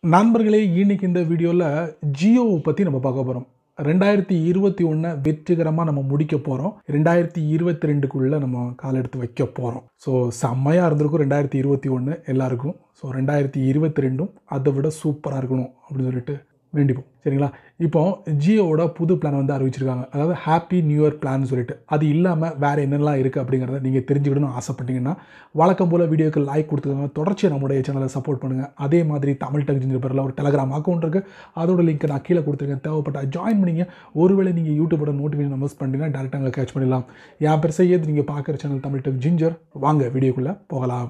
நண்பர்களே இன்னைக்கு இந்த வீடியோவில் ஜியோவை பற்றி நம்ம பார்க்க போகிறோம் ரெண்டாயிரத்தி இருபத்தி ஒன்றை வெற்றிகரமாக நம்ம முடிக்க போகிறோம் ரெண்டாயிரத்தி இருபத்தி ரெண்டுக்குள்ளே நம்ம கால் எடுத்து வைக்க போகிறோம் ஸோ செம்மையாக இருந்திருக்கும் ரெண்டாயிரத்தி இருபத்தி ஒன்று எல்லாருக்கும் ஸோ ரெண்டாயிரத்தி இருபத்தி ரெண்டும் அதை விட சூப்பராக இருக்கணும் அப்படின்னு சொல்லிட்டு வேண்டிப்போம் சரிங்களா இப்போ ஜியோவோட புது பிளான் வந்து அறிவிச்சிருக்காங்க அதாவது ஹாப்பி நியூ இயர் பிளான் சொல்லிட்டு அது இல்லாமல் வேறு என்னெல்லாம் இருக்குது அப்படிங்கிறத நீங்கள் தெரிஞ்சுக்கணும்னு ஆசைப்பட்டீங்கன்னா வழக்கம் போல் வீடியோக்கு லைக் கொடுத்துக்கோங்க தொடர்ச்சியாக நம்முடைய சேனலை சப்போர்ட் பண்ணுங்கள் அதே மாதிரி தமிழ் டெக் ஜிஞ்சர் பேரில் ஒரு டெலகிராம் அக்கௌண்ட் இருக்குது அதோட லிங்க் நான் கீழே கொடுத்துருக்கேன் தேவைப்பட்டா ஜாயின் பண்ணிங்க ஒருவேளை நீங்கள் யூடியூபோட நோட்டிஃபிகேஷன் மிஸ் பண்ணிட்டீங்கன்னா டேரெக்டாக அங்கே கேட்ச் பண்ணிடலாம் என் பேர் செய்யது நீங்கள் பார்க்குற சேனல் தமிழ் டெக் ஜிஞ்சர் வாங்க வீடியோக்குள்ளே போகலாம்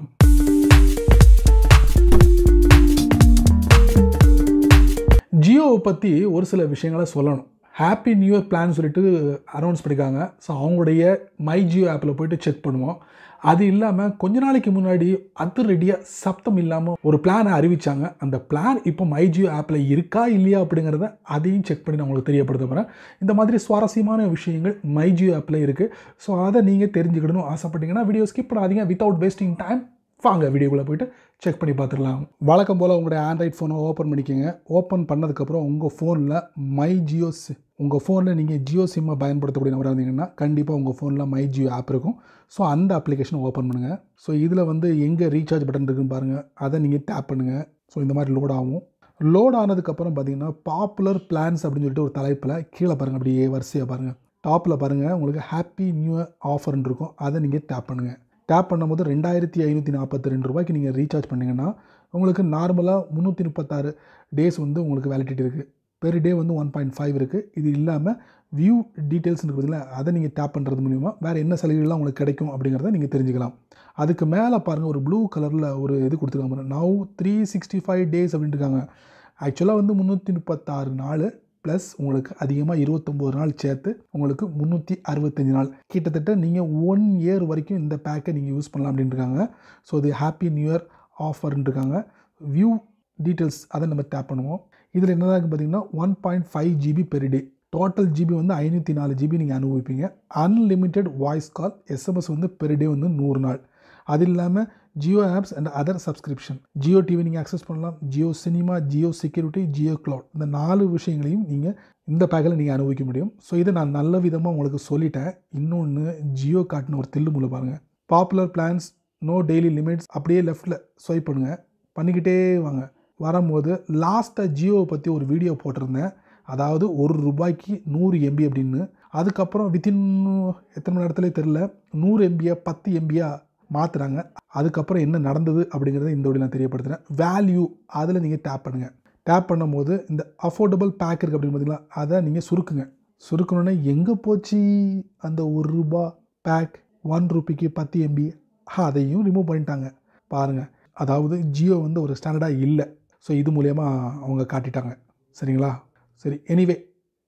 ஜியோவை பற்றி ஒரு சில விஷயங்களை சொல்லணும் ஹாப்பி நியூ இயர் பிளான் சொல்லிட்டு அனௌன்ஸ் பண்ணியிருக்காங்க ஸோ அவங்களுடைய மை ஜியோ ஆப்பில் போயிட்டு செக் பண்ணுவோம் அது இல்லாமல் கொஞ்ச நாளைக்கு முன்னாடி அதிரடியாக சப்தம் இல்லாமல் ஒரு பிளானை அறிவித்தாங்க அந்த பிளான் இப்போ மை ஜியோ ஆப்பில் இருக்கா இல்லையா அப்படிங்கிறத அதையும் செக் பண்ணி நான் உங்களுக்கு தெரியப்படுத்த போகிறேன் இந்த மாதிரி சுவாரஸ்யமான விஷயங்கள் மை ஜியோ ஆப்பில் இருக்குது ஸோ அதை நீங்கள் தெரிஞ்சுக்கணும்னு ஆசைப்பட்டீங்கன்னா வீடியோ ஸ்கிப் பண்ணாதீங்க வித்தவுட் வேஸ்டிங் டைம் வாங்க வீடியோக்குள்ளே போயிட்டு செக் பண்ணி பார்த்துடலாம் வழக்கம் போல் உங்களுடைய ஆண்ட்ராய்ட் ஃபோனை ஓப்பன் பண்ணிக்கோங்க ஓப்பன் பண்ணதுக்கப்புறம் உங்கள் ஃபோனில் மை ஜியோ சி உங்கள் ஃபோனில் நீங்கள் ஜியோ சிம்மை பயன்படுத்தக்கூடிய நபராக இருந்தீங்கன்னா கண்டிப்பாக உங்கள் ஃபோனில் மை ஜியோ ஆப் இருக்கும் ஸோ அந்த அப்ளிகேஷனை ஓப்பன் பண்ணுங்கள் ஸோ இதில் வந்து எங்கே ரீசார்ஜ் பட்டன் இருக்குன்னு பாருங்கள் அதை நீங்கள் டேப் பண்ணுங்கள் ஸோ இந்த மாதிரி லோட் ஆகும் லோட் ஆனதுக்கப்புறம் பார்த்தீங்கன்னா பாப்புலர் பிளான்ஸ் அப்படின்னு சொல்லிட்டு ஒரு தலைப்பில் கீழே பாருங்கள் அப்படியே வரிசையாக பாருங்கள் டாப்பில் பாருங்கள் உங்களுக்கு ஹாப்பி நியூ இயர் ஆஃபர்னு இருக்கும் அதை நீங்கள் டேப் பண்ணுங்கள் டேப் பண்ணும்போது ரெண்டாயிரத்தி ஐநூற்றி நாற்பத்தி ரெண்டு ரூபாய்க்கு நீங்கள் ரீசார்ஜ் பண்ணிங்கன்னா உங்களுக்கு நார்மலாக முந்நூற்றி முப்பத்தாறு டேஸ் வந்து உங்களுக்கு வேலிடிட்டி இருக்குது பெர் டே வந்து ஒன் பாயிண்ட் ஃபைவ் இருக்குது இது இல்லாமல் வியூ டீட்டெயில்ஸ் இருக்குதுல்ல அதை நீங்கள் டேப் பண்ணுறது மூலிமா வேறு என்ன சலுகைகள்லாம் உங்களுக்கு கிடைக்கும் அப்படிங்கிறத நீங்கள் தெரிஞ்சுக்கலாம் அதுக்கு மேலே பாருங்கள் ஒரு ப்ளூ கலரில் ஒரு இது கொடுத்துருக்காங்க now three sixty five days அப்படின்ட்டு இருக்காங்க ஆக்சுவலாக வந்து முந்நூற்றி முப்பத்தாறு நாள் ப்ளஸ் உங்களுக்கு அதிகமாக இருபத்தொம்போது நாள் சேர்த்து உங்களுக்கு முந்நூற்றி அறுபத்தஞ்சு நாள் கிட்டத்தட்ட நீங்கள் ஒன் இயர் வரைக்கும் இந்த பேக்கை நீங்கள் யூஸ் பண்ணலாம் அப்படின்ட்டு இருக்காங்க ஸோ இது ஹாப்பி நியூ இயர் ஆஃபர்னு இருக்காங்க வியூ டீட்டெயில்ஸ் அதை நம்ம டேப் பண்ணுவோம் இதில் என்னதான் இருக்குது பார்த்தீங்கன்னா one point five GB per day total GB வந்து ஐநூற்றி நாலு ஜிபி நீங்கள் அனுபவிப்பீங்க அன்லிமிட்டெட் வாய்ஸ் கால் எஸ்எம்எஸ் வந்து பெர் டே வந்து நூறு நாள் அது இல்லாமல் Jio apps and other subscription Jio TV நீங்கள் அக்சஸ் பண்ணலாம் Jio cinema Jio security Jio cloud இந்த நாலு விஷயங்களையும் நீங்கள் இந்த பேக்கில் நீங்கள் அனுபவிக்க முடியும் ஸோ இதை நான் நல்ல விதமாக உங்களுக்கு சொல்லிட்டேன் இன்னொன்று ஜியோ காட்டின ஒரு தில்லு முள்ள பாருங்கள் popular plans no daily limits அப்படியே லெஃப்ட்டில் ஸ்வைப் பண்ணுங்கள் பண்ணிக்கிட்டே வாங்க வரும்போது லாஸ்ட்டாக ஜியோவை பற்றி ஒரு வீடியோ போட்டிருந்தேன் அதாவது ஒரு ரூபாய்க்கு நூறு எம்பி அப்படின்னு அதுக்கப்புறம் வித்தின் எத்தனை மணி நேரத்துலேயே தெரில நூறு எம்பியை பத்து எம்பியாக மாற்றுறாங்க அதுக்கப்புறம் என்ன நடந்தது அப்படிங்கிறத இந்த வழி நான் தெரியப்படுத்துகிறேன் வேல்யூ அதில் நீங்கள் டேப் பண்ணுங்கள் டேப் பண்ணும்போது இந்த அஃபோர்டபுள் பேக் இருக்குது அப்படின்னு பார்த்தீங்களா அதை நீங்கள் சுருக்குங்க சுருக்கணுன்னா எங்கே போச்சு அந்த ஒரு ரூபா பேக் ஒன் ருபிக்கு பத்து எம்பி அதையும் ரிமூவ் பண்ணிட்டாங்க பாருங்கள் அதாவது ஜியோ வந்து ஒரு ஸ்டாண்டர்டாக இல்லை ஸோ இது மூலயமா அவங்க காட்டிட்டாங்க சரிங்களா சரி எனிவே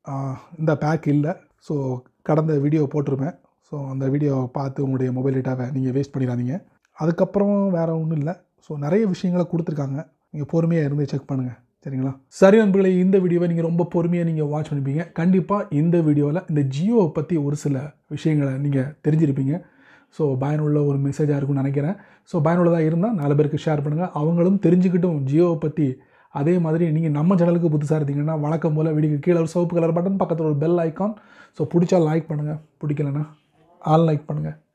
இந்த பேக் இல்லை ஸோ கடந்த வீடியோ போட்டிருப்பேன் ஸோ அந்த வீடியோவை பார்த்து உங்களுடைய மொபைல் டேட்டாவை நீங்கள் வேஸ்ட் பண்ணிடாதீங்க அதுக்கப்புறம் வேறு ஒன்றும் இல்லை ஸோ நிறைய விஷயங்களை கொடுத்துருக்காங்க நீங்கள் பொறுமையாக இருந்து செக் பண்ணுங்கள் சரிங்களா சரி நண்பர்களே இந்த வீடியோவை நீங்கள் ரொம்ப பொறுமையாக நீங்கள் வாட்ச் பண்ணிப்பீங்க கண்டிப்பாக இந்த வீடியோவில் இந்த ஜியோவை பற்றி ஒரு சில விஷயங்களை நீங்கள் தெரிஞ்சிருப்பீங்க ஸோ பயனுள்ள ஒரு மெசேஜாக இருக்கும்னு நினைக்கிறேன் ஸோ பயனுள்ளதாக இருந்தால் நாலு பேருக்கு ஷேர் பண்ணுங்கள் அவங்களும் தெரிஞ்சுக்கிட்டும் ஜியோவை பற்றி அதே மாதிரி நீங்கள் நம்ம சேனலுக்கு புதுசாக இருந்தீங்கன்னா வழக்கம் போல் வீடியோக்கு கீழே ஒரு சிவப்பு கலர் பட்டன் பக்கத்தில் ஒரு பெல் ஐக்கான் ஸோ பிடிச்சா லைக் பண்ணுங்கள் பிடிக்கலன்னா ஆல் லைக் பண்ணுங்கள்